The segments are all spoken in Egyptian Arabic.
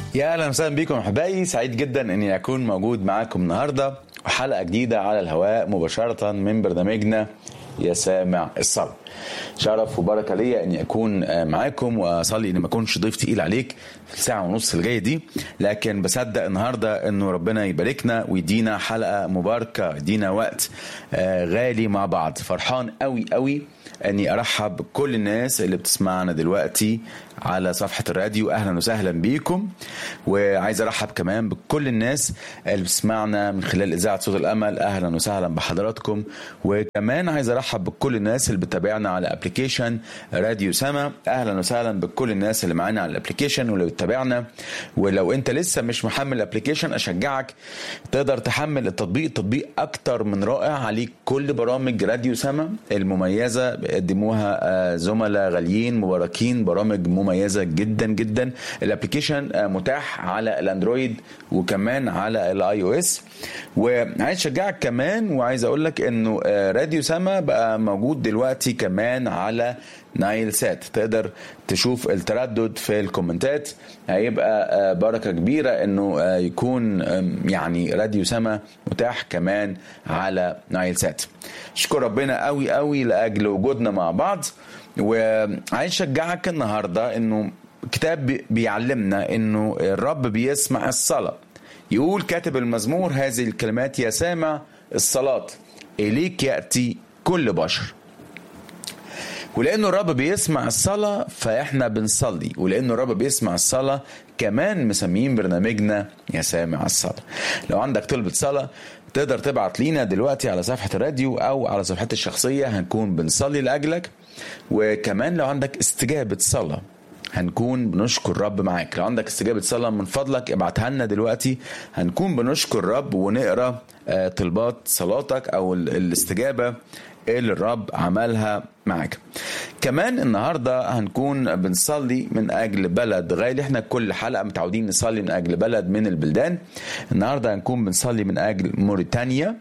يا اهلا وسهلا بكم احبائي سعيد جدا اني اكون موجود معاكم النهارده وحلقه جديده على الهواء مباشره من برنامجنا يا سامع الصلاة شرف وبركة ليا اني اكون معاكم واصلي اني ما اكونش ضيف تقيل عليك في الساعة ونص اللي جاية دي لكن بصدق النهاردة انه ربنا يباركنا ويدينا حلقة مباركة يدينا وقت غالي مع بعض فرحان قوي قوي اني ارحب بكل الناس اللي بتسمعنا دلوقتي على صفحة الراديو اهلا وسهلا بيكم وعايز ارحب كمان بكل الناس اللي بتسمعنا من خلال اذاعة صوت الامل اهلا وسهلا بحضراتكم وكمان عايز ارحب بكل الناس اللي بتتابعنا على ابلكيشن راديو سما اهلا وسهلا بكل الناس اللي معانا على الابلكيشن واللي بتتابعنا ولو انت لسه مش محمل الابلكيشن اشجعك تقدر تحمل التطبيق التطبيق اكتر من رائع عليه كل برامج راديو سما المميزة بيقدموها زملاء غاليين مباركين برامج مميزة جدا جدا الابلكيشن متاح على الاندرويد وكمان على الاي او اس وعايز اشجعك كمان وعايز اقول لك انه راديو سما بقى موجود دلوقتي كمان على نايل سات تقدر تشوف التردد في الكومنتات هيبقى بركة كبيرة انه يكون يعني راديو سما متاح كمان على نايل سات اشكر ربنا قوي قوي لاجل وجودنا مع بعض وعايز اشجعك النهارده انه كتاب بيعلمنا انه الرب بيسمع الصلاه يقول كاتب المزمور هذه الكلمات يا سامع الصلاه اليك ياتي كل بشر ولانه الرب بيسمع الصلاه فاحنا بنصلي ولانه الرب بيسمع الصلاه كمان مسميين برنامجنا يا سامع الصلاه لو عندك طلبه صلاه تقدر تبعت لينا دلوقتي على صفحه الراديو او على صفحتي الشخصيه هنكون بنصلي لاجلك وكمان لو عندك استجابه صلاه هنكون بنشكر الرب معاك لو عندك استجابة صلاة من فضلك ابعتها لنا دلوقتي هنكون بنشكر الرب ونقرا طلبات صلاتك او الاستجابة اللي الرب عملها معاك كمان النهاردة هنكون بنصلي من أجل بلد غالي احنا كل حلقة متعودين نصلي من أجل بلد من البلدان النهاردة هنكون بنصلي من أجل موريتانيا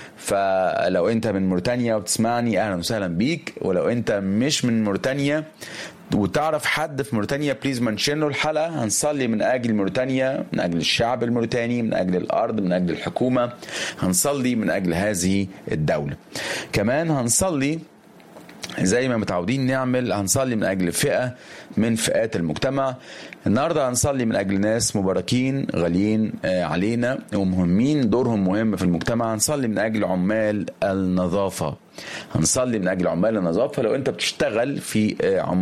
فلو انت من موريتانيا وبتسمعني اهلا وسهلا بيك ولو انت مش من موريتانيا وتعرف حد في موريتانيا بليز منشن له الحلقه هنصلي من اجل موريتانيا من اجل الشعب الموريتاني من اجل الارض من اجل الحكومه هنصلي من اجل هذه الدوله كمان هنصلي زي ما متعودين نعمل هنصلي من اجل فئه من فئات المجتمع النهارده هنصلي من اجل ناس مباركين غاليين علينا ومهمين دورهم مهم في المجتمع هنصلي من اجل عمال النظافه هنصلي من اجل عمال النظافه لو انت بتشتغل في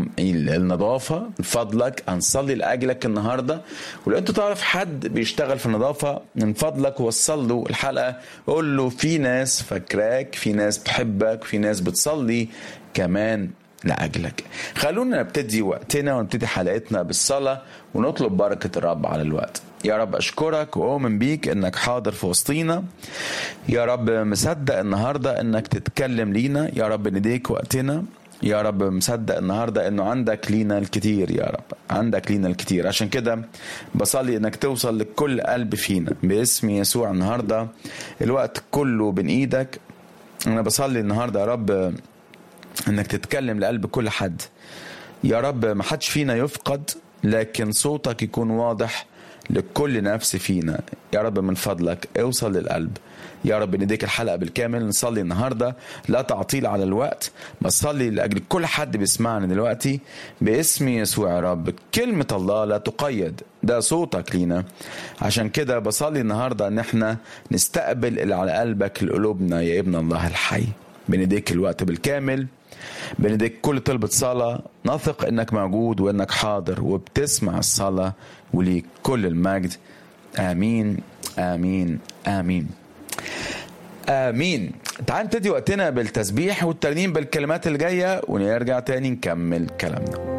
النظافه من فضلك هنصلي لاجلك النهارده ولو انت تعرف حد بيشتغل في النظافه من فضلك وصل له الحلقه قول له في ناس فاكراك في ناس بتحبك في ناس بتصلي كمان لاجلك خلونا نبتدي وقتنا ونبتدي حلقتنا بالصلاه ونطلب بركه الرب على الوقت يا رب اشكرك واؤمن بيك انك حاضر في وسطينا يا رب مصدق النهارده انك تتكلم لينا يا رب نديك وقتنا يا رب مصدق النهارده انه عندك لينا الكتير يا رب عندك لينا الكتير عشان كده بصلي انك توصل لكل قلب فينا باسم يسوع النهارده الوقت كله بين ايدك انا بصلي النهارده يا رب انك تتكلم لقلب كل حد يا رب ما حدش فينا يفقد لكن صوتك يكون واضح لكل نفس فينا يا رب من فضلك اوصل للقلب يا رب نديك الحلقة بالكامل نصلي النهاردة لا تعطيل على الوقت بصلي لأجل كل حد بيسمعنا دلوقتي باسم يسوع يا رب كلمة الله لا تقيد ده صوتك لينا عشان كده بصلي النهاردة ان احنا نستقبل اللي على قلبك لقلوبنا يا ابن الله الحي بنديك الوقت بالكامل بنديك كل طلبة صلاة نثق انك موجود وانك حاضر وبتسمع الصلاة وليك كل المجد امين امين امين امين تعال نبتدي وقتنا بالتسبيح والترنيم بالكلمات اللي جايه ونرجع تاني نكمل كلامنا